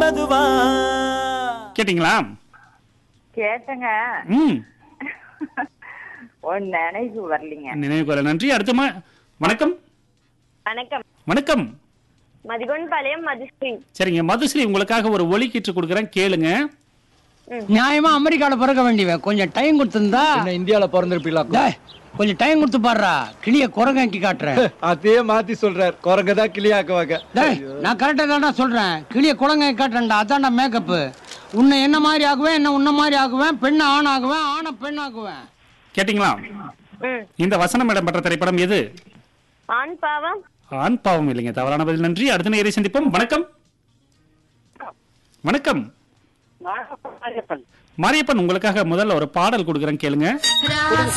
என்பதுவா கேட்டிங்களா கேட்டங்க ம் ஒன்னு நினைவு வரலீங்க நினைவுக்கு வர நன்றி அடுத்த மா- வணக்கம் வணக்கம் வணக்கம் மதிகொன் பாளையம் மதுஸ்ரீ சரிங்க மதுஸ்ரீ உங்களுக்காக ஒரு ஒலி கீற்று கொடுக்குறேன் கேளுங்க நியாயமா அமெரிக்கால பிறக்க வேண்டியவன் கொஞ்சம் டைம் கொடுத்திருந்தா என்ன இந்தியால பிறந்திருப்பீங்களா டேய், கொஞ்சம் டைம் கொடுத்து பாடுறா கிளிய குரங்காக்கி காட்டுறேன் அதே மாத்தி சொல்றார் குரங்க தான் கிளியாக்குவாங்க டேய் நான் கரெக்டா தான்டா சொல்றேன் கிளிய குரங்காக்கி காட்டுறேன்டா அதான்டா மேக்கப் உன்னை என்ன மாதிரி ஆகுவேன் என்ன உன்ன மாதிரி ஆகுவேன் பெண்ணை ஆண் ஆகுவேன் ஆணை பெண் ஆகுவேன் கேட்டிங்களா ம் இந்த வசனம் இடம்பெற்ற திரைப்படம் எது ஆண் பாவம் ஆண் பாவம் இல்லைங்க தவறான பதில் நன்றி அடுத்த நேரை சந்திப்போம் வணக்கம் வணக்கம் மாரியப்பன் உங்களுக்காக முதல்ல ஒரு பாடல் கொடுக்குறேன் கேளுங்க